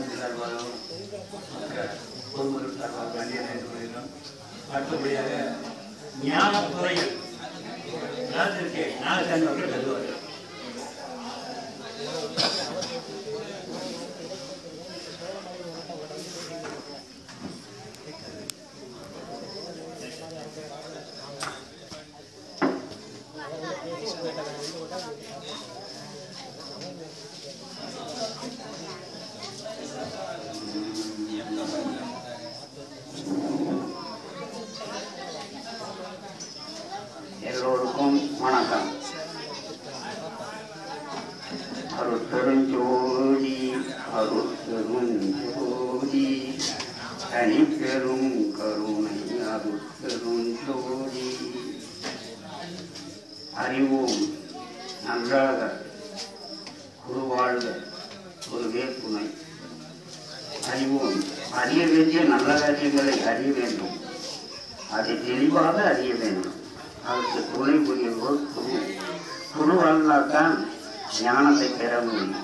Committee சார்பாகவும் மற்ற பொதுமக்கள் சார்பாக வேண்டிய நேரம் அடுத்தபடியாக ஞான துறைகள் நாட்டிற்கு நாகசாமி கருதுவார்கள் எல்லோருக்கும் வணக்கம் அருட்பெருஞ்சோதி அருட்பெருஞ்சோதி தனிப்பெரும் கருணை அருட்பெருஞ்சோதி அறிவோம் நன்றாக குருவாழ்க குருவே துணை அறிவோம் அறிய வேண்டிய நல்ல காரியங்களை அறிய வேண்டும் அதை தெளிவாக அறிய வேண்டும் அதற்கு துணை புரியுவோர் குரு குரு வாழ்ந்தால்தான் ஞானத்தை பெற முடியும்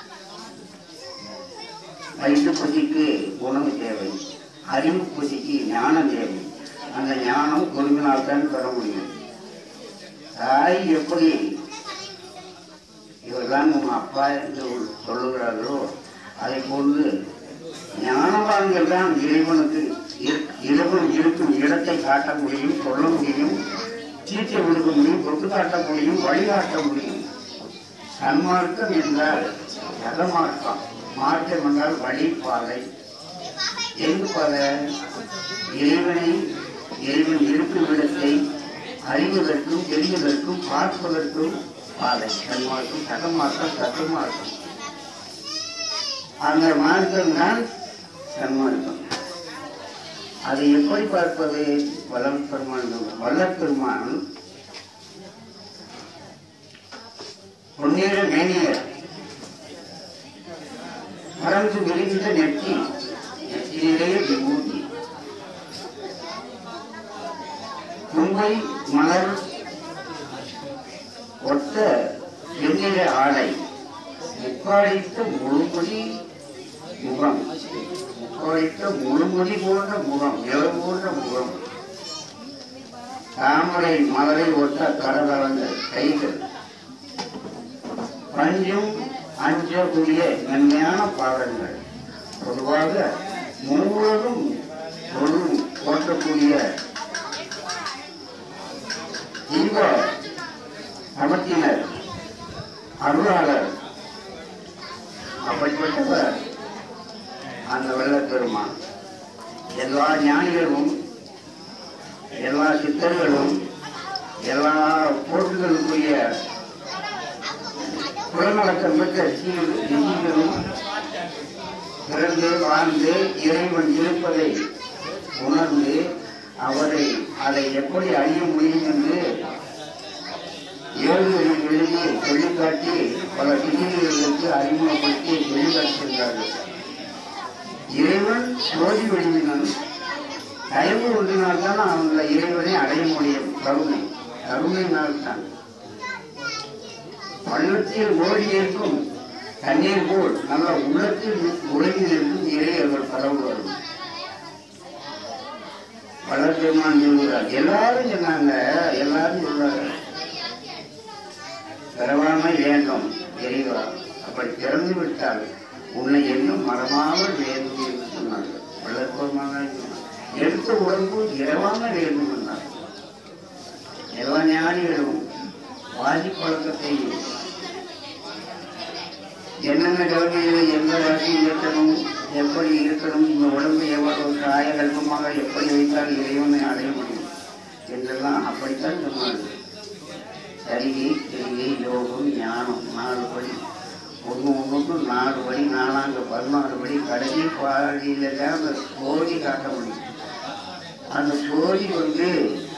வயிற்று புதிக்கு உணவு தேவை அறிவு புதிக்கு ஞானம் தேவை அந்த ஞானம் குருவினால்தான் பெற முடியும் தாய் எப்படி இவர்தான் உன் அப்பா என்று சொல்லுகிறார்களோ அதை போன்று ஞானவான்கள் தான் இறைவனுக்கு இரு- இறைவன் இருக்கும் இடத்தை காட்ட முடியும் சொல்ல முடியும் தீர்ச்சை கொடுக்க முடியும் கொண்டு காட்ட முடியும் வழிகாட்ட முடியும் சன்மார்க்கம் என்றால் ஜகமார்க்கம் மார்க்கம் என்றால் வழிபாதை எங்கு பாதை இறைவனை இறைவன் இருக்கும் இடத்தை அறிவதற்கும் தெரிவதற்கும் பார்ப்பதற்கும் பாதை சன்மார்க்கம் சகமார்க்கம் சத்துமார்க்கம் அந்த மார்க்கம் தான் சன்மார்க்கம் அதை எப்படி பார்ப்பது வளம் பெருமான் வல்லப்பெருமான் பொன்னேற மேனியர் பறந்து விரிந்த நெற்றி நெற்றியிலே விபூதி தும்பை மலர் ஒத்த வெண்ணிற ஆடை முக்காடித்த முழுமொழி முகம் முக்காடித்த முழுமொழி போன்ற முகம் நிழல் போன்ற முகம் தாமரை மலரை ஒத்த கரகலங்கள் கைகள் பஞ்சும் அஞ்சக்கூடிய மென்மையான பாடங்கள் பொதுவாக முழுவதும் பொருள் போற்றக்கூடிய இன்ப அமர்த்தினர் அருளாளர் அப்படிப்பட்டவர் அந்த வெள்ளப்பெருமான் எல்லா ஞானிகளும் எல்லா சித்தர்களும் எல்லா போட்டுகளுக்குரிய புலநடக்கம் பெற்ற ரிஷிகளும் பிறந்து வாழ்ந்து இறைவன் இருப்பதை உணர்ந்து அவரை அதை எப்படி அழிய முடியும் என்று ஏழுகளில் எழுதி சொல்லிக்காட்டி பல சிகிச்சைகளுக்கு அறிமுகப்படுத்தி வெளிக்காட்டுகின்றார்கள் இறைவன் ஜோதி வடிவினன் தயவு ஒன்றினால்தான் அவங்க இறைவனை அடைய முடியும் கருணை கருணையினால்தான் பள்ளத்தில் ஓடி இருக்கும் தண்ணீர் போல் நல்ல உள்ளத்தில் உலகி நிற்கும் இறையர்கள் கடவுள் வளர்ப்பெருமான் சொல்கிறார் எல்லாரும் சொன்னாங்க எல்லாரும் சொல்றாங்க பிறவாமை வேண்டும் இறைவா அப்படி பிறந்து விட்டால் உன்னை இன்னும் மறமாமல் வேண்டும் என்று சொன்னார்கள் வளர்ப்பெருமான் எடுத்த உடம்பு இரவாமல் வேண்டும் என்றார் எல்லா ஞானிகளும் வாதி பழக்கத்தை என்னென்ன கல்வியில் எந்த ராசியில் இருக்கணும் எப்படி இருக்கணும் இந்த உடம்பு எவ்வளவு காயகல்பமாக எப்படி வைத்தால் இறைவனை அடைய முடியும் என்றெல்லாம் அப்படித்தான் சொன்னார்கள் சரிகை கிரிகை யோகம் ஞானம் நாலு படி ஒன்று ஒன்றுக்கும் நாலு படி நாலாங்க பதினாறு படி கடைசி பாடியில தான் அந்த சோதி காட்ட முடியும் அந்த சோதி வந்து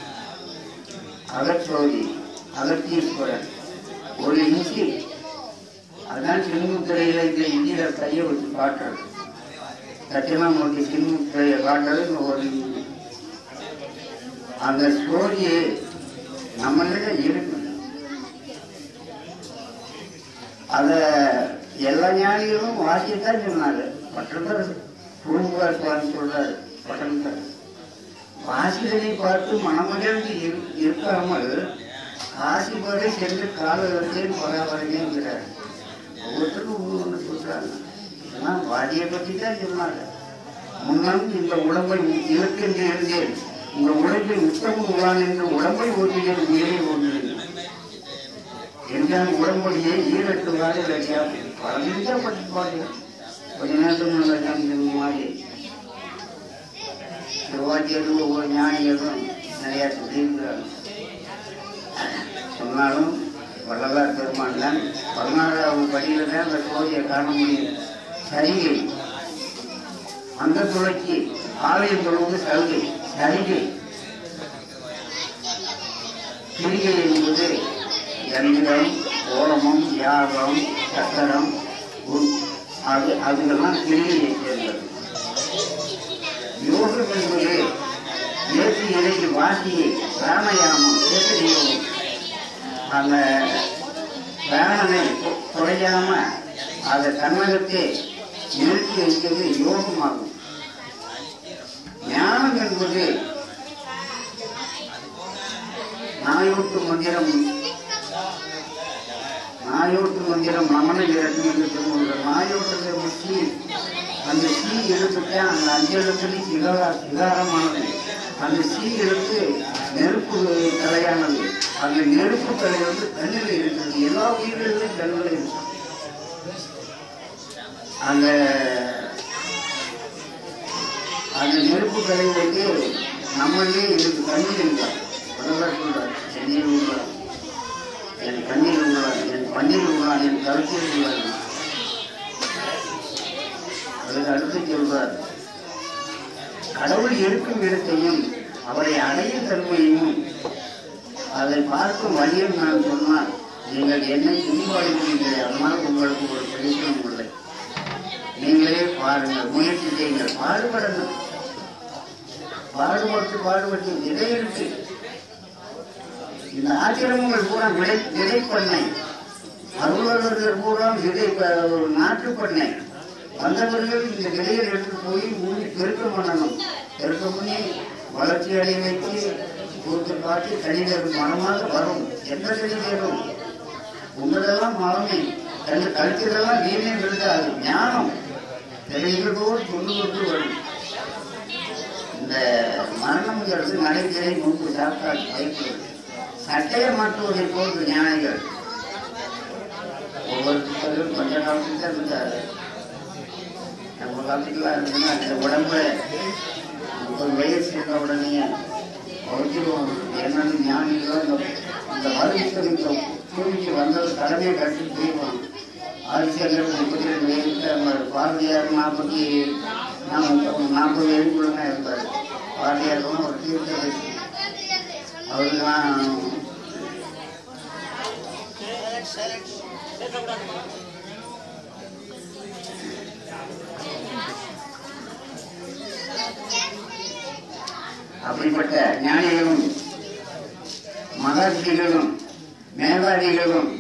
அகச்சோதி அகத்தீஸ்வரன் ஒரு இஞ்சி அதான் சின்முத்திரையில இந்த இந்தியில கையை வச்சு காட்டுறது தட்சிணாமூர்த்தி சின்முத்திரையை காட்டுறது இந்த ஒரு இஞ்சி அந்த சோதி நம்மளிட இருக்கு அத எல்லா ஞானிகளும் வாசியத்தான் சொன்னாரு பட்டத்தர் குடும்பம் சொல்றாரு பட்டத்தர் வாசிகளை பார்த்து மனமகிழ்ந்து இரு- இருக்காமல் காசி வரை சென்று காலவரிசையில் பராபரங்கிறார் ஒவ்வொருத்தரும் ஒவ்வொரு ஒன்று சொல்றாங்க ஏன்னா வாதியை பற்றி தான் சொன்னாங்க முன்னம் இந்த உடம்பை இலக்கென்று இருந்தேன் இந்த உடம்பை உத்தம உலான் என்று உடம்பை ஓட்டுகிறது உயிரை ஓட்டுகிறது என்றால் உடம்படியே ஈரட்டு வாரி லட்சியா பழகிட்டா பட்டு பாருங்க கொஞ்ச நேரத்துக்கு லட்சம் இந்த மாதிரி சிவாஜியரும் ஒவ்வொரு ஞானிகளும் நிறைய சொல்லியிருக்கிறாங்க சொன்னாலும் வள்ளலார் பெருமான் தான் பதினாறாவது படியில தான் அந்த சோதியை காண முடியும் சரிகை அந்த துளைக்கு ஆலயம் தொழுவது சலுகை சரிகை கிரிகை என்பது எந்திரம் ஓலமம் யாகம் சக்கரம் உ- அது அதுகெல்லாம் கிரிகையை சேர்ந்தது யோகம் என்பது ஏற்றி இறைக்கு வாசியை பிராணயாமம் கேட்டறியும் அந்த பிராணனை கு- குறையாம அதை தன்னகத்தே நிறுத்தி வைக்கிறது யோகமாகும் ஞானம் என்பது நாயோட்டு மந்திரம் நாயோட்டு மந்திரம் நமன இறக்கும் என்று சொல்லுவாங்க நாயோட்டுங்கிற முச்சி அந்த சீ எழுத்துக்கு அந்த அஞ்சு எழுத்துலையும் சிகாரா சிகாரமானது அந்த சீ எழுத்து நெருப்பு தலையானது அந்த நெருப்பு தலை வந்து கண்ணில் இருக்கிறது எல்லா உயிர்களும் கண்ணில் இருக்கு அந்த அந்த நெருப்பு கலை வந்து நம்மளே இருக்கு கண்ணில் இருந்தார் முதல்வர் சொல்றார் சென்னையில் உள்ளார் என் கண்ணில் உள்ளார் என் பண்ணில் உள்ளார் என் கருத்தில் உள்ளார் அதுக்கு அடுத்து சொல்றார் கடவுள் இருக்கும் இடத்தையும் அவரை அடையும் தன்மையும் அதை பார்க்கும் வழியும் நான் சொன்னால் நீங்கள் என்னை பின்பாடுகிறீர்கள் அதனால் உங்களுக்கு ஒரு பிரயோஜனம் இல்லை நீங்களே பாருங்கள் முயற்சி செய்யுங்கள் பாடுபடணும் பாடுபட்டு பாடுபட்டு விதை இருக்கு இந்த ஆசிரமங்கள் பூரா விடை விதைப்பண்ணை அலுவலர்கள் பூரா விதை நாட்டு பண்ணை வந்தவர்கள் இந்த விதையை எடுத்து போய் ஊறி பெருக்கம் பண்ணணும் பெருக்கம் பண்ணி வளர்ச்சி அடைய வைத்து கொடுத்து காட்டி தனிவர் மனமாக வரும் எந்த செடி வரும் உங்களெல்லாம் மரமே அந்த கழுத்திலெல்லாம் வீணே விழுதாது ஞானம் தெளிவுகளோடு கொண்டு கொண்டு வரும் இந்த மரணம்ங்கிறது நடைமுறை முன்பு சாப்பிட்டால் பயப்படுது சட்டையை மாற்றுவதை போன்று ஞானிகள் ஒவ்வொருத்தரும் கொஞ்ச காலத்துக்கு தான் இருந்தாரு நம்ம காலத்துக்குலாம் இருந்ததுன்னா இந்த உடம்புல முப்பது வயசு இருந்த உடனே அவர்களும் என்னன்னு ஞானிகளும் இந்த இந்த வருஷத்துக்கு இந்த பூமிக்கு வந்தது கடமையை கட்டி போயிடுவாங்க ஆதிசங்கர் முப்பத்தி ரெண்டு வயசுக்கு நம்ம பாரதியார் நாற்பத்தி நாற்பது வயதுக்குள்ள தான் இருந்தார் பாரதியாரும் ஒரு தீர்த்த வயசு அவருக்கெல்லாம் அப்படிப்பட்ட ஞானிகளும் மகர்ஷிகளும் மேலாதிகளும்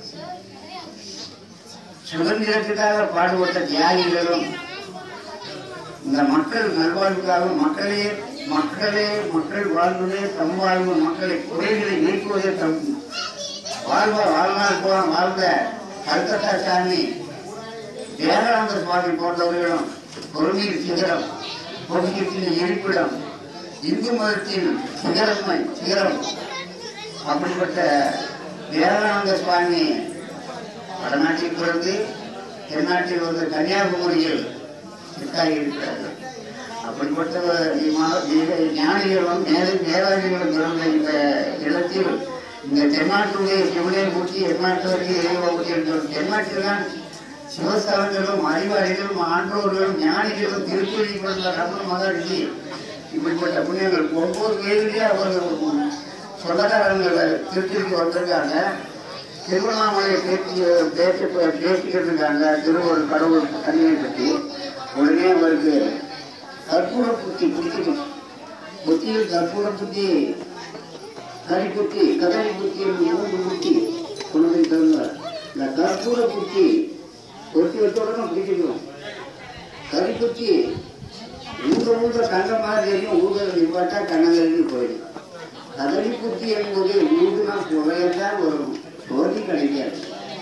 சுதந்திரத்துக்காக பாடுபட்ட தியாகிகளும் இந்த மக்கள் நல்வாழ்வுக்காக மக்களே மக்களே மக்கள் வாழ்வதே தம் வாழ்வு மக்களை குறைகளை நீக்குவதே தம் வாழ்வ வாழ்நாள் போல வாழ்ந்த கல்கத்தா சாமி வேதாந்த சுவாமி போன்றவர்களும் பொறுமையில் சிகரம் பொறுமையின் இருப்பிடம் இந்து மதத்தின் சிகரமை சிகரம் அப்படிப்பட்ட வேதானந்த சுவாமி வடநாட்டில் பிறந்து தென்னாட்டில் வந்து கன்னியாகுமரியில் சித்தாகி இருக்கிறார்கள் அப்படிப்பட்ட இம்மா- இந்த ஞானிகளும் மேலே மேலாதிகளும் பிறந்த இந்த இடத்தில் இந்த தென்னாட்டுடைய சிவனை ஊற்றி எந்நாட்டவருக்கு இறைவா ஊற்றி என்றோம் தென்னாட்டில் தான் சிவஸ்தலங்களும் அறிவாளிகளும் ஆன்றோர்களும் ஞானிகளும் திருப்பதி பிறந்த ரமண மகர்ஷி இப்படிப்பட்ட புண்ணியங்கள் ஒவ்வொரு வயதிலேயே அவர்கள் சொந்தக்காரங்கள் திருச்சிக்கு வந்திருக்காங்க திருவண்ணாமலையை பேசி பேசி பேசிக்கிட்டு இருக்காங்க திருவள்ளுவர் கடவுள் தண்ணியை பற்றி உடனே அவருக்கு கற்பூர புத்தி பிடிச்சிட்டு புத்தியில் கற்பூர புத்தி கரி புத்தி கதறி புத்தி என்று மூன்று புத்தி கொண்டு தந்தார் இந்த கற்பூர புத்தி கொத்தி வச்ச உடனே பிடிச்சிக்குவோம் கறி குத்தி ஊத ஊத கண்ட மாதிரி தெரியும் ஊத நிப்பாட்டா கண்ணங்கரின்னு போயிடும் கதறி குத்தி என்பது ஊதுனா புகையத்தான் வரும் சோதி கிடைக்காது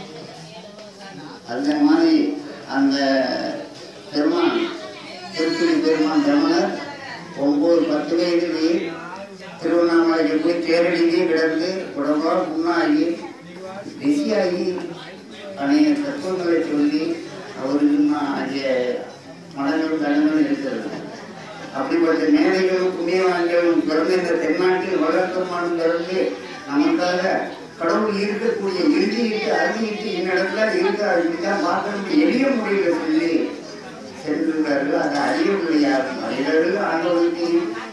அந்த மாதிரி அந்த பெருமான் திருப்பதி பெருமான் ரமணர் ஒன்பது பத்து வயதிலேயே திருவண்ணாமலைக்கு போய் தேரடியே கிடந்து உடம்போட புண்ணாகி பிஸியாகி அநேக தத்துவங்களை சொல்லி அவருக்கு அங்கே மனங்களும் கணங்களும் இருக்கிறது அப்படிப்பட்ட மேலைகளும் புண்ணியவான்களும் பிறந்த இந்த தென்னாட்டில் வளர்க்கமானும் பிறந்து நமக்காக கடவுள் இருக்கக்கூடிய எழுதிட்டு அறிஞ்சிட்டு என்னிடத்துல இருக்கிறார் இப்படிதான் பார்க்கணும் எளிய முறையில் சொல்லி சென்றுள்ளார்கள் அது அறியவில்லையா அறிஞர்கள் ஆண்டவருக்கு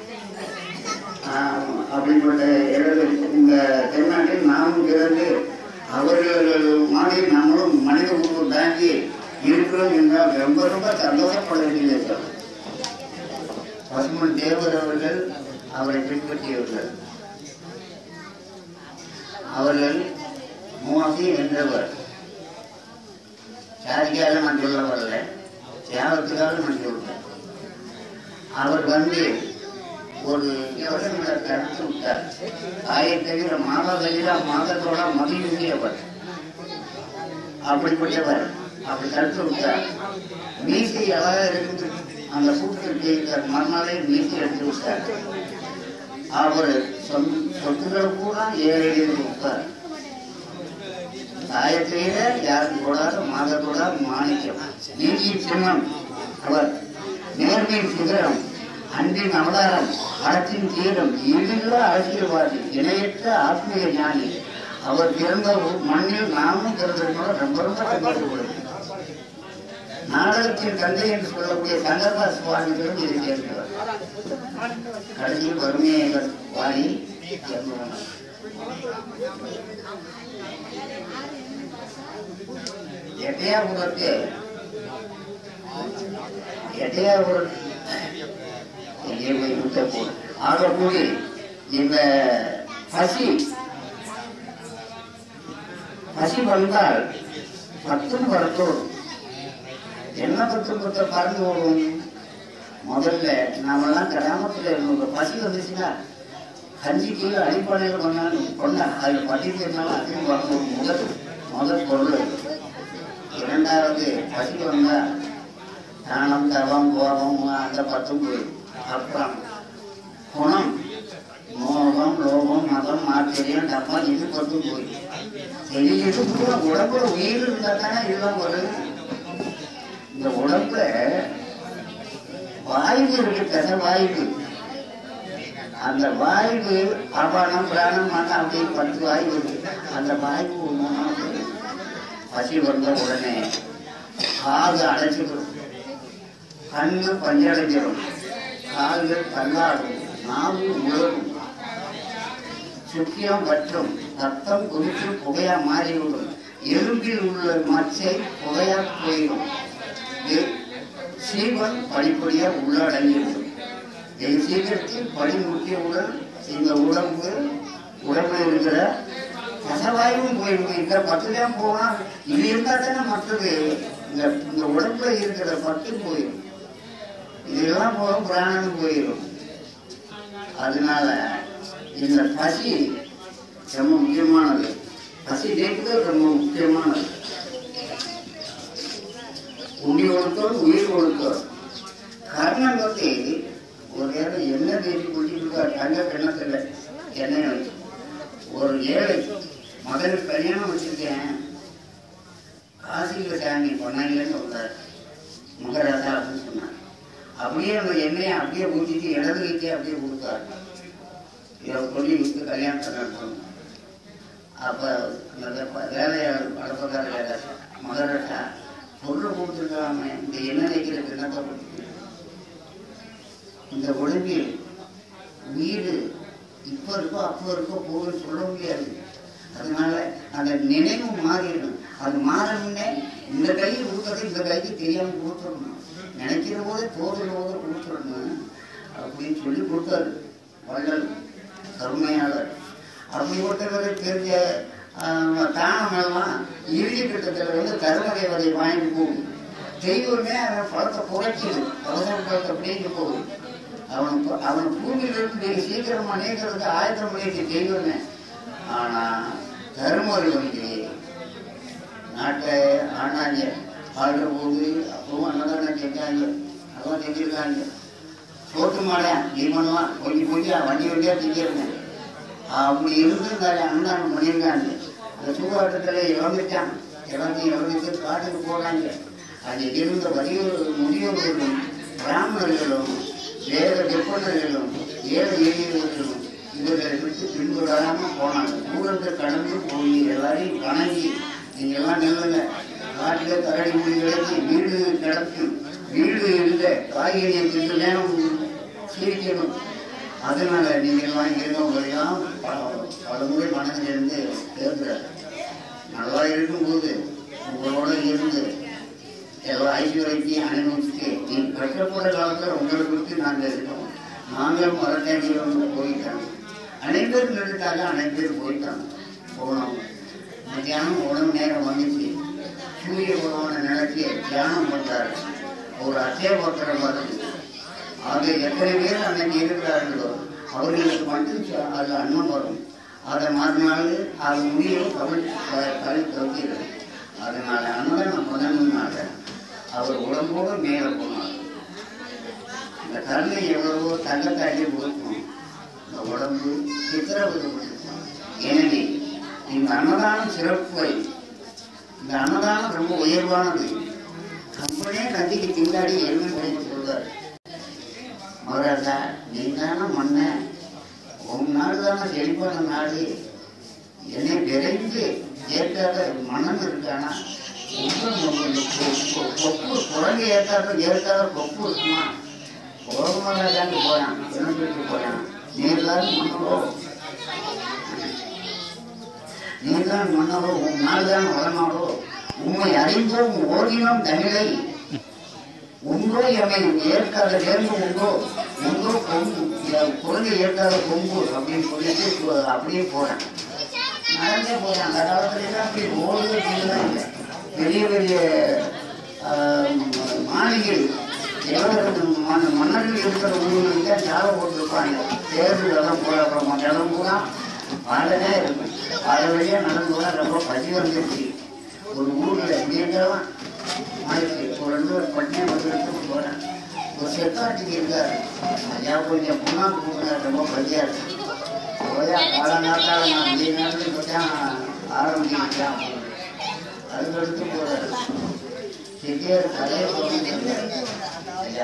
ஆஹ், அப்படிப்பட்ட இடங்கள் இந்த தென்னாட்டில் நாமும் பிறந்து அவர்கள் மாதிரி நம்மளும் மனித உருவம் தாங்கி இருக்கிறோம் என்றால் ரொம்ப ரொம்ப சந்தோஷப்பட வேண்டியது சார் பசுமன் தேவர் அவர்கள் அவரை பின்பற்றியவர்கள் அவர்கள் மூவாசி வென்றவர் சாரிக்காக நான் சொல்ல வரல தியாகத்துக்காக நான் சொல்றேன் அவர் வந்து ஒரு யோசனை கருத்து விட்டார் ஆயிரத்தி மாதா கலிரா மாதத்தோட மகிழ்ச்சியவர் அப்படிப்பட்டவர் அப்படி கருத்து விட்டார் மீசை அழகா இருந்து அந்த கூட்டத்திற்கு மறுநாளே மீசை எடுத்து விட்டார் அவர் சொந்த சொத்துக்கள் பூரா ஏழையில் விட்டார் தாயத்தையில யாருக்கு கூடாத மாதத்தோட மாணிக்கம் நீதியின் சின்னம் அவர் நேர்மையின் சிகரம் அன்பின் அவதாரம் அறத்தின் தீரம் இழில அரசியல்வாதி இணையற்ற ஆத்மீக ஞானி அவர் பிறந்த ஊர் மண்ணில் நாமும் பிறந்திருக்கோம் ரொம்ப ரொம்ப சந்தோஷப்படுது நாடகத்தின் தந்தை என்று சொல்லக்கூடிய சங்கரதாஸ் சுவாமிகளும் இதை சேர்ந்தவர் கடைசியில் வறுமையை வாடி இறந்தவர். எட்டையாபுரத்து எட்டையாபுரம் எங்கே போய் விட்ட போடு ஆகக்கூடி இந்த பசி பசி வந்தால் பத்தும் வரத்தோடும் என்ன பத்தும் பத்த பறந்து ஓடும் முதல்ல நாமெல்லாம் கிராமத்துல இருந்தோம் பசி வந்துச்சுன்னா கஞ்சி கீழே அடிப்படையில் பண்ணாலும் கொண்டா அதில் பட்டி இருந்தாலும் அதிகம் வரணும் முதல் முதல் பொருள் இரண்டாவது பசி வந்தா தானம் தவம் கோபம் அந்த பத்தும் போயிடும் அப்புறம் குணம் மோகம் லோகம் மதம் ஆச்சரியம் டப்பா இது பத்தும் போயிடும் தெரிஞ்சது பூரா உடம்புல உயிர் இருந்தா தானே இதெல்லாம் வருது இந்த உடம்புல வாயு இருக்கு தசை வாயு அந்த வாயு அபானம் பிராணம் மனம் அப்படின்னு பத்து வாயு இருக்கு அந்த வாயு ஒண்ணு பசி வந்த உடனே காது அடைச்சிடும் கண்ணு பஞ்சடைஞ்சிடும் கால்கள் தள்ளாடும் நாவு உழவும் சுக்கியம் வற்றும் ரத்தம் குதித்து புகையா மாறிவிடும் எலும்பில் உள்ள மச்சை புகையா போயிடும் எ- சீவன் படிப்படியா உள்ளடங்கிவிடும் வெகு சீக்கிரத்தில் படிமுட்டியவுடன் இந்த உடம்பு உடம்புல இருக்கிற ரசவாயுவும் போயிடும் இந்த பத்து தான் போனா இது இருந்தா தானே மற்றது இந்த இந்த உடம்புல இருக்கிற பத்து போயிடும் இதெல்லாம் போக பிராணம் போயிடும் அதனால இந்த பசி ரொம்ப முக்கியமானது பசி நீக்குதல் ரொம்ப முக்கியமானது உண்டி ஒழுக்கம் உயிர் ஒழுக்கம் கர்ணன் வந்து ஒரு ஏழை எண்ணெய் தேடி கொண்டிருக்கார் தங்க கிணத்துல எண்ணெய் வச்சு ஒரு ஏழை முதல்ல கல்யாணம் வச்சிருக்கேன் காசியில் சாமி பண்ணாங்கன்னு சொல்றாரு மகராஜா அப்படின்னு சொன்னார் அப்படியே அந்த எண்ணெயை அப்படியே ஊற்றிட்டு இடது கைக்கே அப்படியே கொடுத்தாரு இதை சொல்லி விட்டு கல்யாணத்தை நடத்தணும் அப்போ அந்த ப- வேலையாளர் வளர்ப்பதார வேலை மகராஜா பொருளை கொடுத்துருக்காம இந்த எண்ணெய் வைக்கிற கிணத்தை கொடுத்து இந்த உடம்பில் வீடு இப்போ இருக்கோ அப்போ இருக்கோ போகுன்னு சொல்ல முடியாது அதனால அந்த நினைவு மாறிடணும் அது மாறணும்னே இந்த கையை கொடுக்கறது இந்த கைக்கு தெரியாம கொடுத்துடணும் நினைக்கிற போதே தோதுற போது கொடுத்துடணும் அப்படின்னு சொல்லி கொடுத்தாரு வள்ளல் கருமையாளர் அப்படிப்பட்டவரை தெரிஞ்ச ஆஹ், தானமெல்லாம் இறுதி கட்டத்தில் வந்து கருமதேவதை வாங்கி போகும் தெய்வமே அவன் பழத்தை குறைச்சிது அவசர பழத்தை அப்படியே போகுது அவனுக்கு அவன் பூமியிலிருந்து சீக்கிரமா நீக்கிறதுக்கு ஆயத்தம் பண்ணிட்டு தெய்வமே ஆனா தருமபுரி வந்து நாட்டை ஆனாங்க ஆடுற போது அப்பவும் அன்னதானம் செஞ்சாங்க அதெல்லாம் செஞ்சிருக்காங்க சோட்டு மாடேன் தீபம்லாம் கொஞ்சம் கொஞ்சம் வண்டி வண்டியா செஞ்சிருங்க அப்படி இருந்திருந்தாரு அன்னதானம் பண்ணியிருக்காங்க அந்த சூதாட்டத்தில் இறந்துட்டான் இறந்து இறந்துட்டு காட்டுக்கு போனாங்க அது இருந்த வலியூர் முதியோர்களும் பிராமணர்களும் வேத விற்பனர்களும் ஏழை எளியவர்களும் இவர்களை விட்டு பின்தொடராம போனாங்க தூரத்தை கடந்து போய் எல்லாரையும் வணங்கி நீங்க எல்லாம் நில்லுங்க காட்டில் கரடி முடி விளக்கி வீடு கிடக்கு வீடு இல்லை காய்கறியை தின்று நேரம் சிரிக்கணும் அதனால நீங்க எல்லாம் இருந்தவங்களையும் பல- பல முறை மனதில் இருந்து கேட்கிறார் நல்லா இருக்கும்போது உங்களோட இருந்து எல்லா ஐஸ்வர்யத்தையும் அனுபவிச்சுட்டு நீ கஷ்டப்பட்ட காலத்தில் உங்களை குறித்து நாங்கள் இருக்கோம் நாங்கள் மரத்தேடியில் போயிட்டோம் அனைவரும் நின்றுட்டாங்க அனைவரும் போயிட்டாங்க போனோம் மத்தியானம் உணவு நேரம் வந்துச்சு சூரிய பகவானை நினைச்சு தியானம் பண்றாரு ஒரு அச்சய பத்திரம் வருது அது எத்தனை பேர் அன்னைக்கு இருக்கிறார்களோ அவர்களுக்கு மட்டும் ச- அது அன்னம் வரும் அதை மறுநாள் அது முடியும் கவனி கழி கவிக்கிறது அதனால அன்னதானம் பண்ணணும்னால அவர் உடம்போடு மேலே போனார் இந்த கருணை எவ்வளவோ தங்கத்தாக்கி கொடுக்கும் இந்த உடம்பு சித்திரவதை கொடுக்கும் எனவே இந்த அன்னதானம் சிறப்பு இந்த அன்னதானம் ரொம்ப உயர்வானது கம்பனே நந்திக்கு திண்டாடி எருமை கிடைக்க சொல்றாரு மகாராஜா நீ தானே மன்ன உன் நாடு தானே செழிப்பான நாடு என்னை விரைந்து ஏற்காத மன்னன் இருக்கானா கொப்பு குரங்கு ஏற்காத ஏற்காத கொப்பு இருக்குமா கோபமராஜான்னு போறான் தினத்துக்கு போறான் நீர்தான் மன்னரோ நீர்தான் மன்னரோ உன் நாடுதான் வளநாடோ உண்மை அறிந்தோம் ஓடினோம் தமிழை உண்டோ எமை ஏற்காத நேர்ந்து உண்டோ உண்டோ கொம்பு குழந்தை ஏற்காத கொம்பு அப்படின்னு சொல்லிட்டு இப்போ அப்படியே போறேன் நடந்தே போறேன் அந்த காலத்துல அப்படி ரோடு அப்படிலாம் இல்லை பெரிய பெரிய ஆஹ், மாளிகை எவ்வளவு மன்ன- மன்னர்கள் இருக்கிற ஊர்களுக்கு தான் சாலை போட்டுருப்பாங்க தேர்தல் எல்லாம் போல அப்புறம் மற்ற இடம் பூரா பாலனே இருக்கும் பால வழியாக நடந்து போனா ரொம்ப பசி வந்துருச்சு ஒரு ஊரில் எப்படி இருந்தாலும் ஆயிடுச்சு ஒரு ரெண்டு ஒரு பட்டினை வந்து எடுத்துட்டு போறேன் ஒரு செக்காட்டிக்கு இருக்காரு ஐயா கொஞ்சம் புண்ணாக்கு கொடுங்க ரொம்ப பசியா இருக்கு போயா காலங்காத்தால நான் வெளிய நேரத்துக்கு போட்டேன் ஆரம்பிச்சுட்டேன் அதுக்கு எடுத்து போறாரு செட்டியார் கலையை சொல்லுங்க ஐயா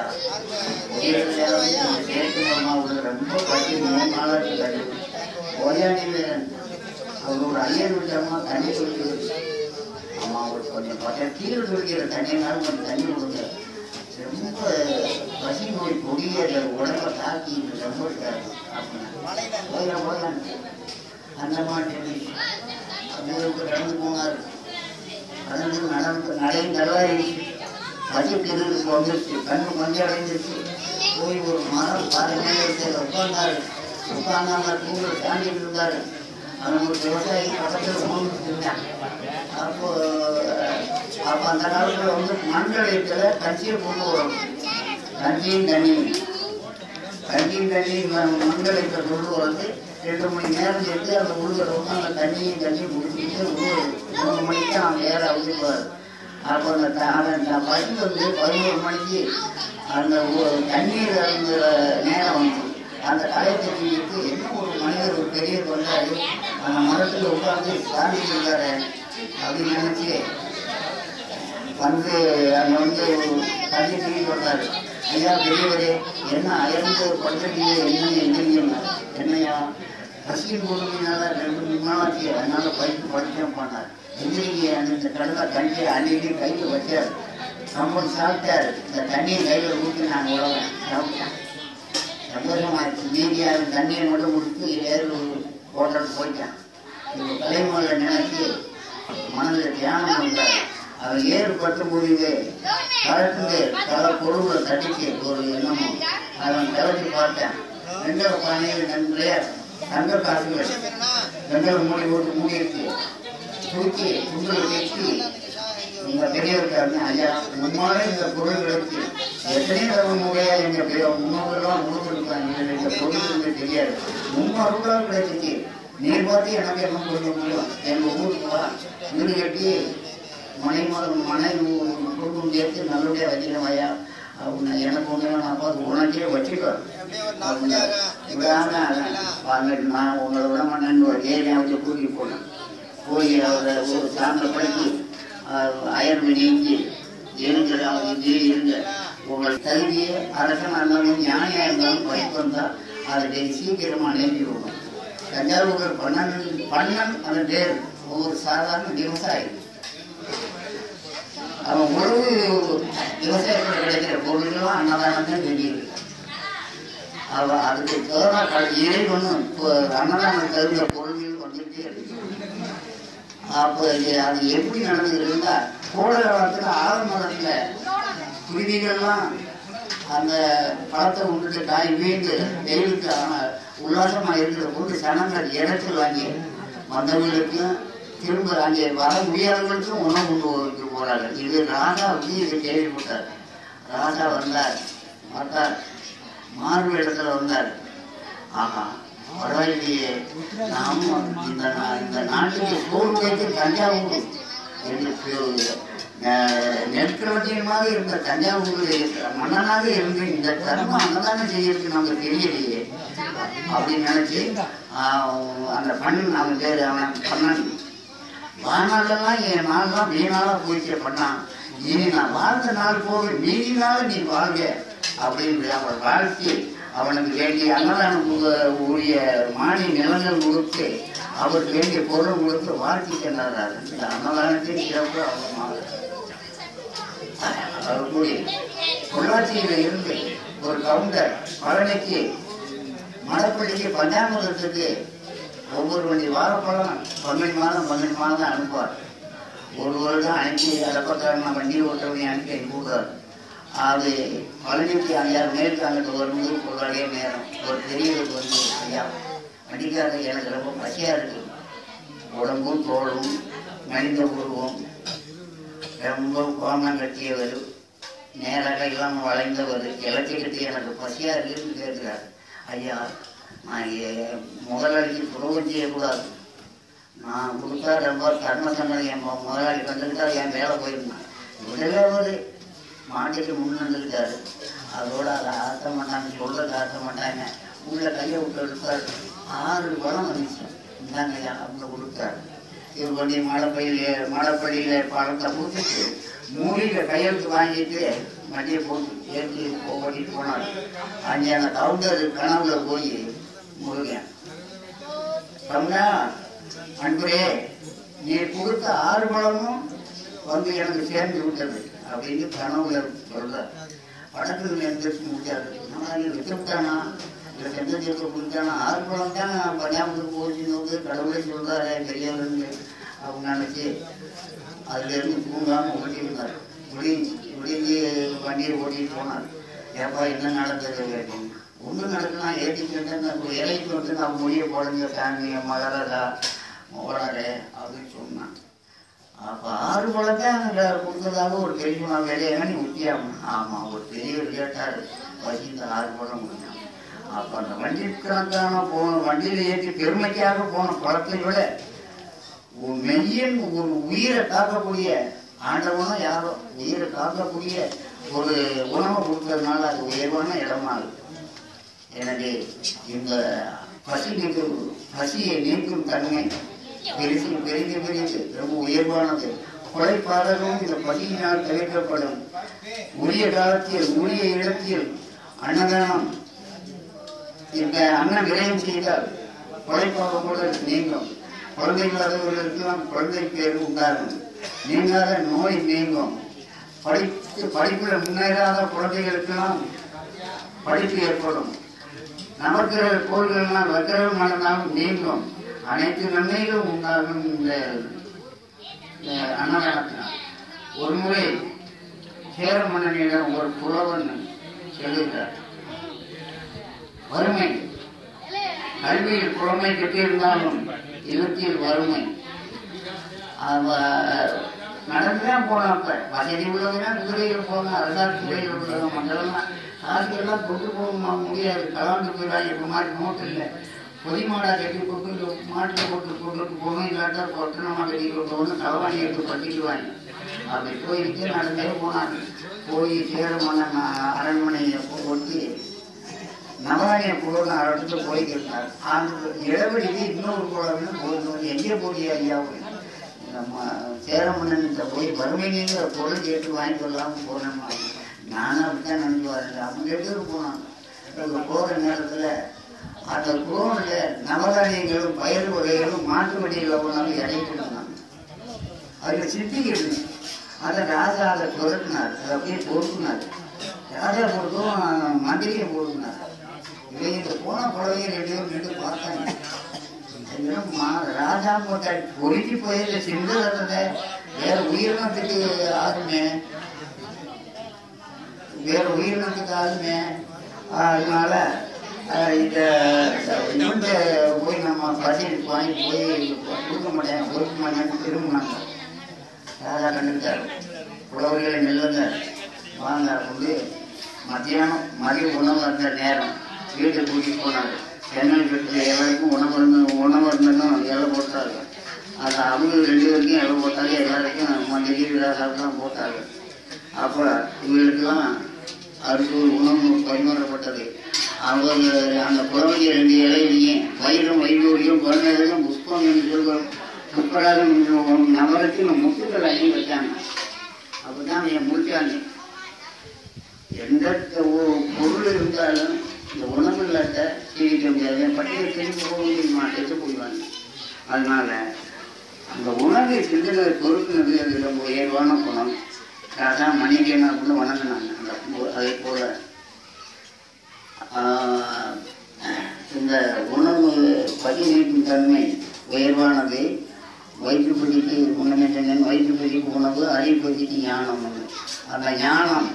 கேட்டு மாமாவோட ரொம்ப பசி மூணு நாளாச்சு கட்டி போயா நீங்க அவரோட ஐயர் விட்டம்மா தண்ணி குடிக்குது அம்மா ஒரு கொஞ்சம் பக்கம் கீழே குடிக்கிற தண்ணினாலும் கொஞ்சம் தண்ணி கொடுங்க ரொம்ப பசி நோய் கொடிய உடம்ப தாக்கி ரொம்ப இருக்காது அப்படின்னா போயிடலாம் போயிடலாம் அந்த மாதிரி அவங்களுக்கு நடந்து போனார் நடந்து நடந்து நடையும் நல்லாயிருச்சு பசி திருவுக்கு வந்துருச்சு கண்ணு மஞ்சள் அடைஞ்சிருச்சு போய் ஒரு மரம் பாருங்க இருக்கிற உட்கார்ந்தாரு உட்கார்ந்தாங்க தூங்க தாண்டிட்டு இருந்தாரு அவன் ஒரு விவசாயி பக்கத்தில் உணவு இருந்தான் அப்போ அப்போ அந்த காலத்தில் வந்து மண்கலயத்தில் கஞ்சியை கொண்டு வரும் கஞ்சியும் தண்ணியும் கஞ்சியும் தண்ணியும் மண்கலயத்தில் கொண்டு வந்து ரெண்டு மணி நேரம் சேர்த்து அந்த உழுகிற வந்து அந்த தண்ணியும் தண்ணியும் குடிச்சிட்டு ஒரு மூணு மணிக்கு அவன் ஏற அவுத்துப்பார் அப்போ அந்த த- அவன் த- பசி வந்து பதினோரு மணிக்கு அந்த ஒ- தண்ணீர் இறங்குற நேரம் வந்து அந்த கலையத்தை தூக்கிட்டு என்ன ஒரு மனிதர் ஒரு பெரியவர் வந்தாரு அந்த மரத்தில் உட்கார்ந்து சாமி இருக்காரு அப்படின்னு நினைச்சு வந்து அங்கே வந்து தண்ணி தூக்கி வந்தாரு ஐயா பெரியவரே என்ன அயர்ந்து படுத்துறீங்க என்ன எங்கீங்க என்னையா பசியின் கொடுமையினால ரெண்டு மூணு நாளாச்சு அதனால பைக்கு படிச்சேன் பண்ணார் எந்திரிங்க அந்த கடலை கஞ்சி அள்ளி கையில் வச்சார் கம்பன் சாப்பிட்டாரு இந்த தண்ணியை கையில் ஊற்றி நான் உழவேன் சாப்பிட்டேன் சந்தோஷமாயிடுச்சு மீதியாக தண்ணியை மட்டும் கொடுத்து ஏறு போட்டுட்டு போயிட்டான் இந்த தலைமுறையில் நினைச்சு மனதில் தியானம் பண்றாரு அவர் ஏறு பட்டு முடியுது கலக்குது தலை பொருளை தட்டிச்சு ஒரு எண்ணமும் அவன் கிளச்சி பார்த்தேன் வெங்கல பானையில் நன்றிய தங்க காசுகள் வெங்கல மூடி போட்டு மூடிடுச்சு தூக்கி குண்டல் கட்டி இந்த பெரியவர்கிட்ட ஐயா உம்மாலே இந்த பொருள்களுக்கு எத்தனை தடவை முறையா எங்க பெரிய முன்னோர்கள்லாம் உணவுருக்காங்க இந்த பொருளுக்கு தெரியாது உண்மை அருளாக கிடைச்சிச்சு நீர் பார்த்து எனக்கு என்ன சொல்ல முடியும் எங்க ஊருக்கு வா வீடு கட்டி மனை மகன் மனை குடும்பம் சேர்த்து நல்லபடியா வச்சுக்கணும் ஐயா அவங்க எனக்கு ஒன்று நான் பார்த்து உனக்கே வச்சுக்கோ அவங்க விடாம வாங்க நான் உங்களை விட மாட்டேன்னு ஒரு ஏரியாவுக்கு கூட்டிட்டு போனேன் போய் அவரை ஒரு சாமியை படுத்தி அயர்வு நீங்கி இருங்க இங்கே இருங்க உங்கள் கல்வியை அரசனாக இருந்தாலும் ஞானியாக இருந்தாலும் படிப்பு வந்தால் அதை சீக்கிரமா நேர்த்தி விடணும் தஞ்சாவூர் பண்ணன் பண்ணன் அந்த பேர் ஒரு சாதாரண விவசாயி அவன் உழவு விவசாயத்தில் கிடைக்கிற பொருள்களும் அன்னதானம் தான் தெரியுது அவ அதுக்கு கொரோனா கால இறைவனும் இப்போ அன்னதானம் தகுந்த பொருள்கள் வந்துட்டே இருக்கு அப்போ இது அது எப்படி நடந்துருக்குன்னா கோடை காலத்தில் ஆலமரத்தில் குருவிகள்லாம் அந்த பழத்தை உண்டுட்டு காய் வீண்டு வெயிலுக்கு ஆனால் உல்லாசமாக இருக்கிற போது சனங்கள் இடத்தில் வாங்கி வந்தவங்களுக்கும் திரும்ப அங்கே வர முடியாதவங்களுக்கும் உணவு கொண்டு போட்டு போறாங்க இது ராஜா வந்து இது கேள்விப்பட்டார் ராஜா வந்தார் பார்த்தார் மார்பு இடத்துல வந்தார் ஆஹா பரவாயில்லையே நாம் இந்த நா- இந்த நாட்டுக்கு சோறு வைத்து தஞ்சாவூர் என்று நெற்களஞ்சியமாக இருந்த தஞ்சாவூர் மன்னனாக இருந்து இந்த தர்மம் அன்னதானம் செய்யறதுக்கு நமக்கு தெரியலையே அப்படின்னு நினைச்சு ஆஹ், அந்த பண்ணன் அவன் பேரு அவன் பண்ணன் வாழ்நாளெல்லாம் என் நாள்லாம் வீணாளா போயிட்டு பண்ணான் இனி நான் வாழ்ந்த நாள் போக மீதி நாள் நீ வாழ்க அப்படின்னு அவன் வாழ்த்தி அவனுக்கு வேண்டிய அன்னதானம் உ- உரிய மானி நிலங்கள் கொடுத்து அவருக்கு வேண்டிய பொருள் கொடுத்து வாழ்த்தி சென்றார் இந்த அன்னதானத்தை சிறப்பு அவமாக அவர் கூடி பொள்ளாச்சியில இருந்து ஒரு கவுண்டர் பழனிக்கு மலைப்பள்ளிக்கு பஞ்சாமிரத்துக்கு ஒவ்வொரு வண்டி வாழைப்பழம் பங்குனி மாதம் பங்குனி மாதம் அனுப்புவார் ஒரு வருடம் அனுப்பி அடப்பக்காரன வண்டி ஓட்டுறவங்க அனுப்பி அனுப்பிவிடுவார் அது பழனிக்கு ஐயாயிரம் மேற்கு அங்கிட்டு வரும்போது பொருளாடிய நேரம் ஒரு பெரியவருக்கு வந்து ஐயா வண்டிக்கார எனக்கு ரொம்ப பசியா இருக்கு உடம்பும் தோளும் மனித உருவம் ரொம்ப கோமம் கட்டியவர் நேராக இல்லாமல் வளைந்தவர் இலக்கை கட்டி எனக்கு பசியா இருக்குன்னு கேட்கிறார் ஐயா நான் எ- முதலாளிக்கு துரோகம் செய்யக்கூடாது நான் கொடுத்தா ரொம்ப தர்ம சங்கடம் என் மு- முதலாளி வந்துக்கிட்டா என் வேலை போயிருந்தான் விடவே அவர் மாட்டுக்கு முன் வந்துக்கிட்டாரு அதோட அதை ஆட்ட மாட்டாங்க சொல்றதை ஆட்ட மாட்டாங்க உள்ள கையை விட்டு எடுத்தாரு ஆறு பழம் வந்துச்சு இந்தாங்க ஐயா அப்படின்னு கொடுத்தாரு இவர் கொண்டு மலைப்பள்ளியில் மலைப்பள்ளியில் பழத்தை கொடுத்துட்டு மூலிகை கையெழுத்து வாங்கிட்டு மதிய போட்டு ஏற்றி ஓட்டிட்டு போனார் அங்கே அந்த கவுண்டர் கனவுல போய் முருகன் ரம்யா அன்பரே நீ கொடுத்த ஆறு பழமும் வந்து எனக்கு சேர்ந்து விட்டது அப்படின்னு கனவுல சொல்ற படத்துல எந்திரிச்சு முடியாது நான் இது விட்டுவிட்டானா இல்லை செஞ்ச சேர்த்து கொடுத்தானா ஆறு பழம் தான் பஞ்சாபத்துக்கு போச்சுன்னு வந்து கடவுளே சொல்றாரு பெரியவருந்து அவங்க நினைச்சு அதுல இருந்து தூங்காம ஓட்டியிருந்தார் விடிஞ்சு விடிஞ்சு வண்டியை ஓட்டிட்டு போனார் ஏப்பா என்ன நடந்தது அப்படின்னு ஒன்றும் நடக்கலாம் ஏற்றி கேட்டேன் ஒரு இலைக்கு வந்து நான் மொழியை போடுங்க சாமி மலரதா ஓடரே அப்படின்னு சொன்னான் அப்போ ஆறு பழத்தான் கொடுத்ததாக ஒரு பெரிய நான் விலையாக நீ உத்தியாம ஆமாம் ஒரு பெரியவர் கேட்டார் வச்சு இந்த ஆறு பழம் முடியும் அப்போ அந்த வண்டி கணக்கான போன வண்டியில் ஏற்றி பெருமைக்காக போன பழத்தை விட ஒரு மெய்யன் ஒரு உயிரை காக்கக்கூடிய ஆண்டவனும் யாரோ உயிரை காக்கக்கூடிய ஒரு உணவை கொடுத்ததுனால அது உயர்வான இடமாகுது எனவே இந்த பசி நீக்கும் பசியை நீக்கும் தன்மை பெரிசு பெரிது பெரிது ரொம்ப உயர்வானது கொலைப்பாதகம் இந்த பசியினால் தவிர்க்கப்படும் உரிய காலத்தில் உரிய இடத்தில் அன்னதானம் இந்த அன்னம் விரயம் செய்தால் கொலைப்பாதம் கூட நீங்கும் குழந்தை இல்லாதவர்களுக்கெல்லாம் குழந்தை பேர் உண்டாகும் நீங்காத நோய் நீங்கும் படித்து படிப்பில் முன்னேறாத குழந்தைகளுக்கெல்லாம் படிப்பு ஏற்படும் நமக்கு கோள்கள்லாம் வக்கரம் நடந்தாலும் நீங்கும் அனைத்து நன்மைகளும் உண்டாகும் இந்த இந்த அன்னதானத்தினால் ஒரு முறை சேர மன்னனிடம் ஒரு புலவன் சொல்லுகிறார் வறுமை கல்வியில் புலமை கட்டியிருந்தாலும் இல்லத்தில் வறுமை அவ நடந்துதான் போனான் அப்ப வசதி உள்ளவங்க குதிரையில் போனான் அரசாங்க குதிரையில் உள்ளவங்க மக்கள்லாம் காசுக்கெல்லாம் கொண்டு போக முடியாது கலாண்டு போயிடாங்க இப்போ மாதிரி நோட்டு இல்லை பொதிமாடா கட்டி கொண்டு மாட்டில் போட்டு கொண்டுட்டு போகணும் இல்லாட்டா கொட்டணமாக கட்டி கொண்டு போகணும் தலைவாணி எடுத்து பட்டிக்குவாங்க அப்படி போயிட்டு நடந்தே போனாங்க போய் சேர மன்னன் அரண்மனையை ஒட்டி நவராணிய குழுன்னு இடத்துல போய்க்கிருந்தார் அந்த இடவெளிக்கு இன்னொரு குழந்தை போகணும் எங்கே போய் ஐயா நம்ம சேரமன்னன் போய் வறுமைங்கிற பொருள் கேட்டு வாங்கி கொள்ளாமல் போனோம்மா நானும் அப்படித்தான் நினைச்சு வரேன் அவங்க ரெண்டு பேரும் போனாங்க அங்க போகிற நேரத்தில் அந்த குரோனில் நவதானியங்களும் பயிர் வகைகளும் மாட்டு வடியில் ஒன்றாலும் இறங்கிட்டு இருந்தாங்க அதில் சிப்பிக்கிட்டு அதை ராஜா அதை துரட்டினார் அதை அப்படியே பொறுத்துனார் ராஜா பொறுத்தும் மந்திரியை பொறுத்துனார் இவங்க போன குழந்தைய ரெண்டு பேரும் நின்று பார்த்தாங்க எல்லாம் மா- ராஜா போட்டாள் பொறுக்கி போயிருந்த சிந்துறத வேற உயிரினத்துக்கு ஆகுமே வேற உயிரினத்துக்கு ஆகுமே அதனால ஆஹ், இந்த இந்த போய் நம்ம பட்டியலுக்கு வாங்கி போய் கொடுக்க மாட்டேன் கொடுக்க மாட்டேன்னு திரும்பினாங்க ராஜா கண்டுட்டார் புலவர்களை நெல்லுங்க வாங்க வந்து மத்தியானம் மதிய உணவு வந்த நேரம் வீட்டுக்கு கூட்டிட்டு போனாங்க சென்னையில் இருக்கிற எல்லாருக்கும் உணவு இருந்து உணவு இருந்ததும் இலை போட்டாங்க அது அவங்க ரெண்டு பேருக்கும் இலை போட்டாங்க எல்லாருக்கும் மந்திரி ராசாவுக்கு போட்டாங்க அப்போ இவங்களுக்கெல்லாம் அடுத்து ஒரு உணவு பரிமாறப்பட்டது அவங்க அந்த குழந்தைய ரெண்டு இலையிலையும் வயிறும் வயிறுலையும் குழந்தைகளும் புஷ்பம் என்று சொல்கிறோம் முப்படாத நபருக்கு இந்த முத்துக்கள் அள்ளி வச்சாங்க அப்பதான் என் முடிச்சாங்க எந்த ஒ- பொருள் இருந்தாலும் இந்த உணவு இல்லாட்ட ஜீவிக்க முடியாது பட்டியலை திரும்பி போக முடியுமா செத்து போயிடுவாங்க அதனால அந்த உணவை சிந்தனை பொறுக்குனது அது ரொம்ப உயர்வான குணம் அதான் மணிக்கணும் அப்படின்னு வணங்கினாங்க அந்த பு- அதே போல ஆஹ், இந்த உணவு பதினீட்டும் தன்மை உயர்வானது வயிற்றுப்பதிக்கு முன்னமே சொன்னேன் வயிற்றுப்பதிக்கு உணவு அறிவுப்பதிக்கு ஞானம் ஒன்று அந்த ஞானம்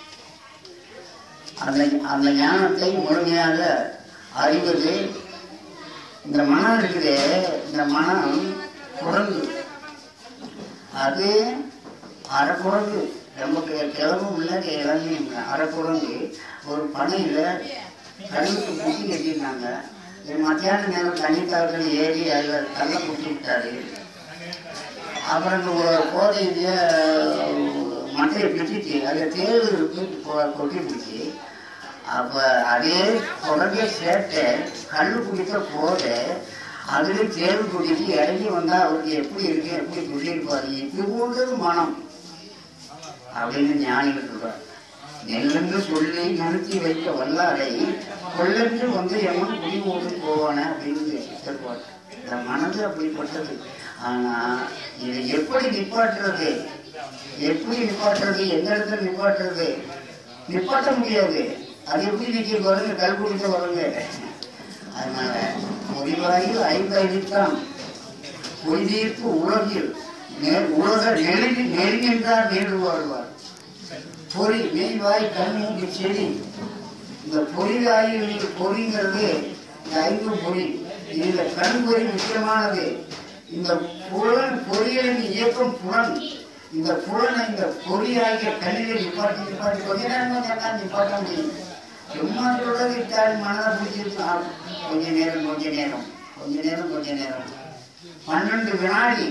அந்த அந்த ஞானத்தை முழுமையாக அறிவது இந்த மனம் இருக்குது இந்த மனம் குரங்கு அது அரை குரங்கு நமக்கு கிளம்பும் இல்லை இளமையும் இல்லை அரை குரங்கு ஒரு பனையில் கண்ணுக்கு முட்டி கட்டியிருந்தாங்க இது மத்தியான நேரம் தண்ணித்தார்கள் ஏறி அதில் கல்லை குட்டி விட்டாரு அப்புறம் இந்த ஒரு கோதையில மட்டையை பிடிச்சி அதில் தேள் இருக்கு கொ- கொட்டி பிடிச்சி அப்போ அதே குழந்தைய சேர்த்து கல் குடித்த போத அதுல தேள் குடிச்சு இறங்கி வந்தா அவருக்கு எப்படி இருக்கு எப்படி சொல்லியிருப்பாரு இது போன்றது மனம் அப்படின்னு ஞானிகள் சொல்றார் நெல்லென்று சொல்லி நிறுத்தி வைக்க வல்லாரை கொல்லென்று வந்து எவன் குடி ஓடி போவான அப்படின்னு சொல்வார் இந்த மனது அப்படிப்பட்டது ஆனா இதை எப்படி நிப்பாட்டுறது எப்படி நிப்பாட்டுறது எந்த இடத்துல நிப்பாட்டுறது நிப்பாட்ட முடியாது அது எப்படி நிக்க வருங்க கல் குடிக்க வருங்க அதனால முடிவாயில் ஐந்தாயிரம் பொய்தீர்ப்பு உலகில் நெ- உலக நெருங்கி நெருங்கின்றார் நேரு வாழ்வார் பொறி மெய்வாய் கண்மூக்கு செடி இந்த பொறிவாயில் பொறிங்கிறது இந்த ஐந்து பொறி இதுல கண் பொறி முக்கியமானது இந்த புலன் பொறிகளின் இயக்கம் புலன் இந்த புலனை இந்த பொறியாகிய கண்ணிலே நிப்பாட்டி நிப்பாட்டி கொஞ்ச நேரம் கொஞ்ச நேரம் நிப்பாட்ட முடியும் சும்மா சொல்றது இட்டால் மனதை பிடிச்சிருக்கு ஆ, கொஞ்ச நேரம் கொஞ்ச நேரம் கொஞ்ச நேரம் கொஞ்ச நேரம் பன்னெண்டு வினாடி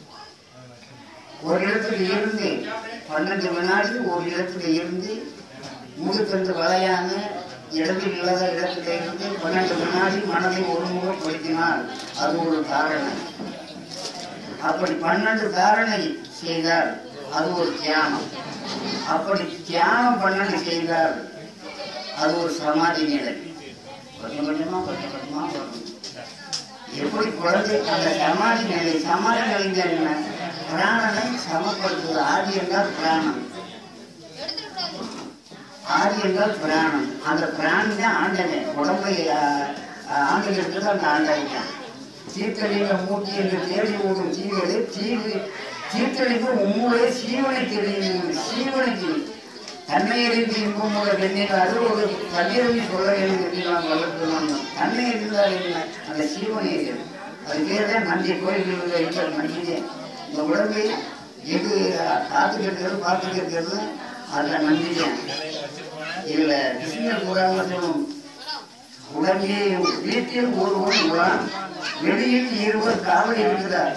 ஒரு இடத்துல இருந்து பன்னெண்டு வினாடி ஒரு இடத்துல இருந்து முதுக்கன்று வளையாம இடத்தில் இல்லாத இடத்துல இருந்து பன்னெண்டு வினாடி மனதை ஒருமுகப்படுத்தினால் அது ஒரு தாரணை அப்படி பன்னெண்டு தாரணை செய்தால் அது ஒரு தியானம் அப்படி தியானம் பன்னெண்டு செய்தால் அது ஒரு சமாதி நிலை கொஞ்சம் கொஞ்சமா கொஞ்சம் கொஞ்சமா வரும் எப்படி குழந்தை அந்த சமாதி நிலை சமாதி நிலைங்க என்ன பிராணனை சமப்படுத்துவது ஆதி என்றால் பிராணம் ஆதி என்றால் பிராணம் அந்த பிராணம் தான் ஆண்டவன் உடம்பை ஆண்டு இருக்கிறது அந்த ஆண்டவன் தான் தீர்த்தலிங்க மூர்த்தி என்று தேடி ஓடும் தீவிலே தீவு தீர்த்தலிங்க உம்முடைய சீவனை தெரியும் சீவனை தெரியும் தன்னை அறிந்து இன்பம் உள்ள வெண்ணில் அது ஒரு கதிரவி சொல்ல என்று நாம் வளர்த்துனாங்க தன்னை அறிந்தால் என்ன அந்த சீவனை அறியும் அது பேர் தான் நந்தி கோயில்களில் இருக்கிற நந்தியே இந்த உடம்பை எது காத்துக்கிறது பார்த்துக்கிறது அதில் நம்பிக்கேன் இதுல கிருஷ்ணர் புராணம் சொல்லும் உடனே வீட்டில் ஒருவன் உலான் வெளியில் இருவர் காவல் இருக்கிறார்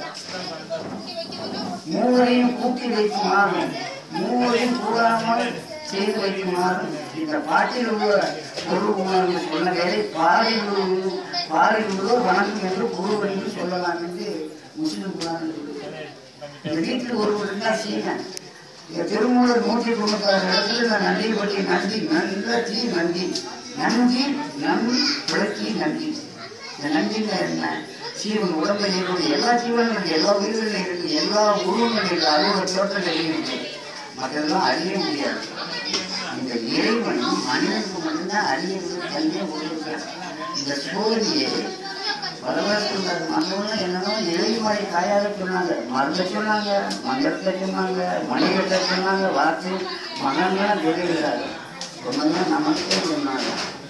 மூவரையும் கூட்டி வைக்குமாறு மூவரையும் கூடாமல் செய்து வைக்குமாறு இந்த பாட்டில் உள்ள குரு உணர்வு சொன்ன வேலை பாரில் உள்ள பாரில் உள்ளோர் வணக்கம் என்று குரு என்று சொல்லலாம் என்று முஸ்லிம் புராணம் சொல்லுகிறது. இந்த வீட்டில் ஒருவர் இருந்தால் செய்யுங்க இந்த திருமூலர் நூற்றி தொண்ணூத்தாறு இடத்துல இந்த நந்தியை பற்றி நந்தி நல்ல தீ நந்தி நந்தி நம் விளக்கி நந்தி இந்த நந்திங்க என்ன சீவன் உடம்பை இருக்கு எல்லா ஜீவன்களும் எல்லா உயிர்களும் இருக்கு எல்லா உருவங்களும் இருக்கு அறுபது தோற்றங்கள் இருக்கு மற்றதெல்லாம் அறிய முடியாது இந்த இறைவன் மனிதனுக்கு மட்டும்தான் அறியறது தன்மையை கொடுக்கிறார் இந்த சோதியை வரலாற்று மன்னவங்க என்னன்னா எளிமலை காயாக சொன்னாங்க மருந்த சொன்னாங்க மந்திரத்தை சொன்னாங்க மணிகட்டை சொன்னாங்க வார்த்தை மகன்லாம் வெளியிடுறாரு சொன்னது நமக்கே சொன்னாங்க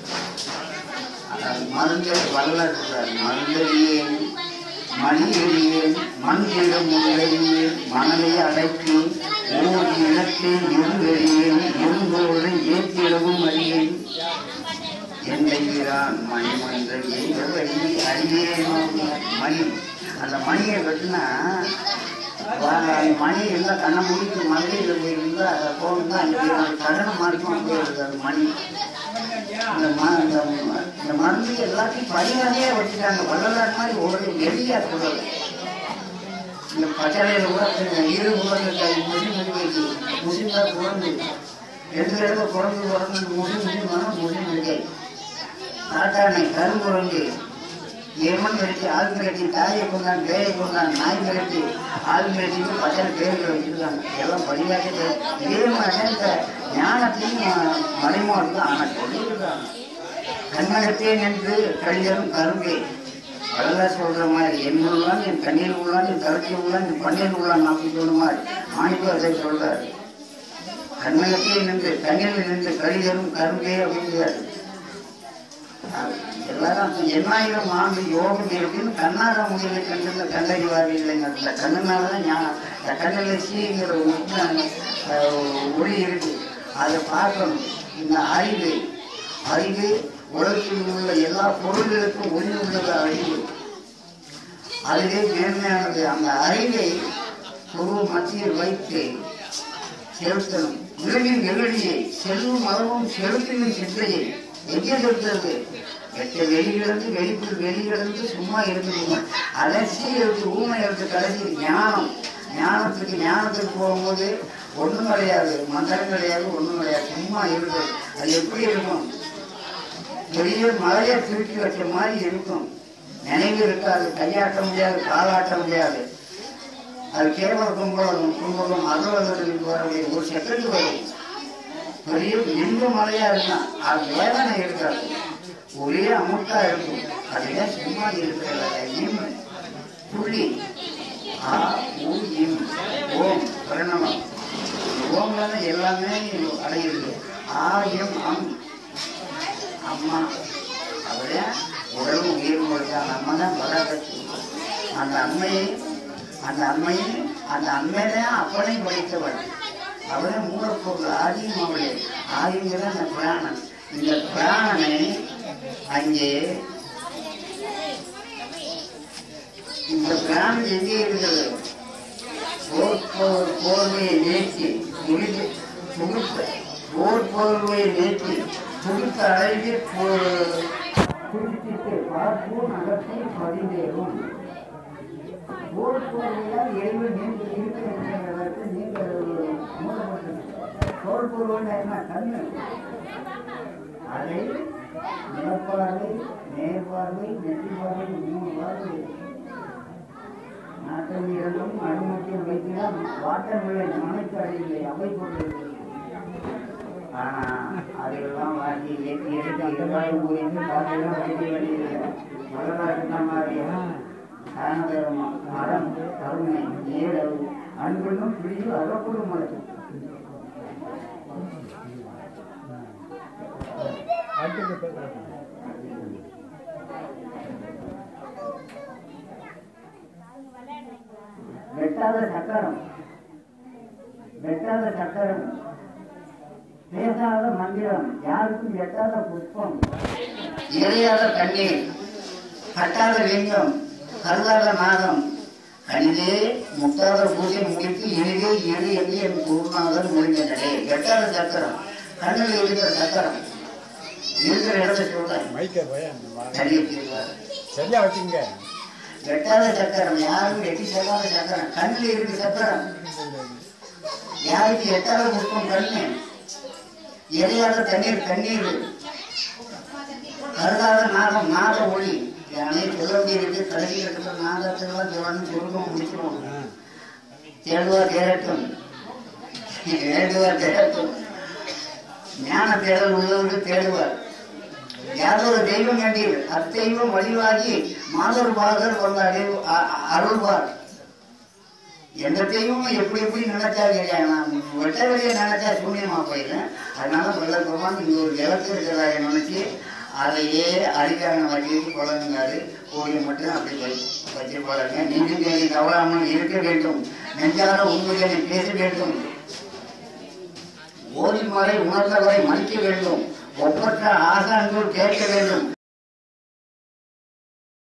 மருந்து வரலாற்று மருந்தறியேன் மணி எறியேன் மண் இடம் முதலியேன் மணலை அடைத்து ஓர் இனத்தில் இருந்தறியேன் இருந்தோடு ஏற்றிடவும் அறியேன் எந்தைகிறான் மணி மன்றம் எய்தவழி அறியேனோ மணி அந்த மணியை கட்டினா மணி எல்லாம் கண்ணை முடித்து மதுரையில் போயிருந்தா அதை போகணும்னா அங்கே கடனை மாறிக்கும் போயிருது அது மணி இந்த ம- இந்த ம- இந்த மருந்து எல்லாத்தையும் பரிவகையே வச்சுட்டாங்க வள்ளலார் மாதிரி ஒரு எளியா சொல்லலை இந்த பச்சாலையில் கூட இரு உலகங்கள் முஸ்லீம் இருக்கு முஸ்லீம் தான் பிறந்து ரெண்டு தடவை பிறந்து பிறந்து முஸ்லீம் முஸ்லீம் முஸ்லீம் இருக்கை காட்டானை கருங்குரங்கு எமன் கழிச்சு ஆள் கழிச்சு தாயை கொண்டான் பேயை கொண்டான் நாய் கழிச்சு ஆள் கழிச்சு பச்சை பேர்கள் வச்சிருக்காங்க எல்லாம் படிவாக இதே மாதிரி இந்த ஞானத்தையும் மறைமுகத்தில் ஆனால் சொல்லியிருக்காங்க கண்ணகத்தே நின்று கழிதலும் கரும்பே வள்ளலார் சொல்ற மாதிரி என் உள்ளான் என் கண்ணீர் உள்ளான் என் கருத்தில் உள்ளான் என் பண்ணீர் உள்ளான் அப்படி சொல்ற மாதிரி மாணிக்கம் அதை சொல்றாரு கண்ணகத்தே நின்று கண்ணீரில் நின்று கழிதலும் கரும்பே அப்படிங்கிறாரு எல்லாரும் எண்ணாயிரம் ஆண்டு யோகம் இருக்குன்னு கண்ணார முடியலை கண்ணில் கண்டறிவார் இல்லைங்க இந்த கண்ணுனால தான் ஞா- இந்த கண்ணில் சீங்கிற உள்ள, அஹ், ஒளி இருக்கு அதை பார்க்கணும் இந்த அறிவு அறிவு உலகத்தில் உள்ள எல்லா பொருள்களுக்கும் ஒளி உள்ளது அறிவு அதுவே மேன்மையானது அந்த அறிவை குரு மத்தியில் வைத்து செலுத்தணும் உலகின் எதிரியை செல்வம் அளவும் செலுத்தினும் சிந்தையை எங்கே செலுத்துறது எட்ட வெளியிலிருந்து வெளிக்குள் வெளியிலிருந்து சும்மா இருந்துருங்க அலசி எடுத்து ஊமை எடுத்து கடைசி ஞானம் ஞானத்துக்கு ஞானத்துக்கு போகும்போது ஒன்றும் கிடையாது மந்திரம் கிடையாது ஒன்றும் கிடையாது சும்மா இருக்குது அது எப்படி இருக்கும் பெரிய மலையை திருப்பி வச்ச மாதிரி இருக்கும் நினைவு இருக்காது கையாட்ட முடியாது காலாட்ட முடியாது அது கேவல கும்பலம் கும்பலம் அறுபதுகளுக்கு வரக்கூடிய ஒரு செகண்ட் வரும் பெரிய இன்ப மலையா இருக்கும் அது வேதனை இருக்காது ஒரே அமுட்டா இருக்கும் அதுவே சும்மா இருக்கிற இம் புள்ளி ஆ உ இம் ஓம் பிரணவம் ஓம்ல தான் எல்லாமே அடையிருக்கு ஆ எம் அம் அம்மா அவரே உடலும் உயிரும் கொடுத்தாங்க அம்மா தான் பராபத்தி அந்த அம்மையை அந்த அம்மையை அந்த அம்மையிலே அப்பனை படைத்தவள் அவளே மூலப்பொருள் ஆதியும் அவளே ஆதிங்கிற அந்த பிராணன் இந்த பிராணனை அங்கே இந்த பிராணன் எங்கே இருக்கிறது போர் போர் போர்வையை நீக்கி முடித்து துடுத்த போர் போர்வையை நீக்கி துடுத்த அளவில் குடிச்சிட்டு பார்ப்போம் அகத்தை பதிந்தேறும் போர் போர்வையால் எரிவு நீங்க இருக்கிறதற்கு நீங்கள் மூடப்பட்டது போர் போர்வை என்ன கண்ணு அதை நிலப்பார்வை நேர்பார்வை நெற்றி பார்வை மூணு பார்வை நாட்டம் இரண்டும் அனுமதியில் வைத்தினால் வாட்டமில்லை மனைக்கு அடையில்லை அவை கொண்டிருக்கிறது ஆனா அதெல்லாம் வாங்கி ஏற்றி எடுத்து இரண்டாயிரம் புரிந்து காலையெல்லாம் வைக்க வேண்டியதில்லை வரலாற்று மாதிரி ஆனந்தம் மரம் கருணை ஏழவு அன்பும் பிடிவு அகப்படும் மலை விளையாட வெட்டாத சக்கரம் வெட்டாத சக்கரம் பேசாத மந்திரம் யாருக்கும் எட்டாத புஷ்பம் எரியாத கண்ணீர் கட்டாத லிங்கம் கருதாத நாகம் கணிதே முட்டாத பூஜை முடித்து எளிதே எளி என்று என் குருநாதன் முடிந்தனே வெட்டாத சக்கரம் கண்ணில் இருக்கிற சக்கரம் இருக்கிற இடத்தை சொல்றேன் மைக்கை போய் தள்ளி வச்சிருக்காரு சரியா வச்சுங்க வெட்டாத சக்கரம் யாரும் எட்டி செல்லாத சக்கரம் கண்ணில் இருக்கு சக்கரம் யாருக்கு எட்டாத புஷ்பம் கண்ணு எரியாத தண்ணீர் கண்ணீர் கருதாத நாகம் நாத ஒளி அனைத்து சொல்ல வேண்டியிருக்கு கடைசியில் இருக்கிற நாதத்தெல்லாம் சொல்லணும் சுருக்கம் முடிச்சிருவோம் தேடுவா தேரட்டும் வேண்டுவா தேரட்டும் ஞான தேடல் உள்ளவர்கள் தேடுவார் யாதொரு தெய்வம் கண்டீர் அத்தெய்வம் வழிவாகி மாதர் பாதர் வந்த அறிவு அ- அ- அருள்வார் எந்த தெய்வமும் எப்படி எப்படி நினைச்சா இல்லையா நான் வெட்ட வெளியே நினைச்சா சூன்யமா போயிடுறேன் அதனால பல்ல பெருமான் இங்க ஒரு விளக்கு இருக்கிறதா நினைச்சு அதையே அடிக்கான வழிக்கு குழந்தைங்காரு கோழி மட்டும் அப்படி வை வச்சு போறாங்க நெஞ்சு தேடி கவலாமல் இருக்க வேண்டும் நெஞ்சார உண்மைகளை பேச வேண்டும் ஓதி முறை உணர்ந்தவரை மன்னிக்க வேண்டும் ஒப்பற்ற ஆசான்கள் கேட்க வேண்டும்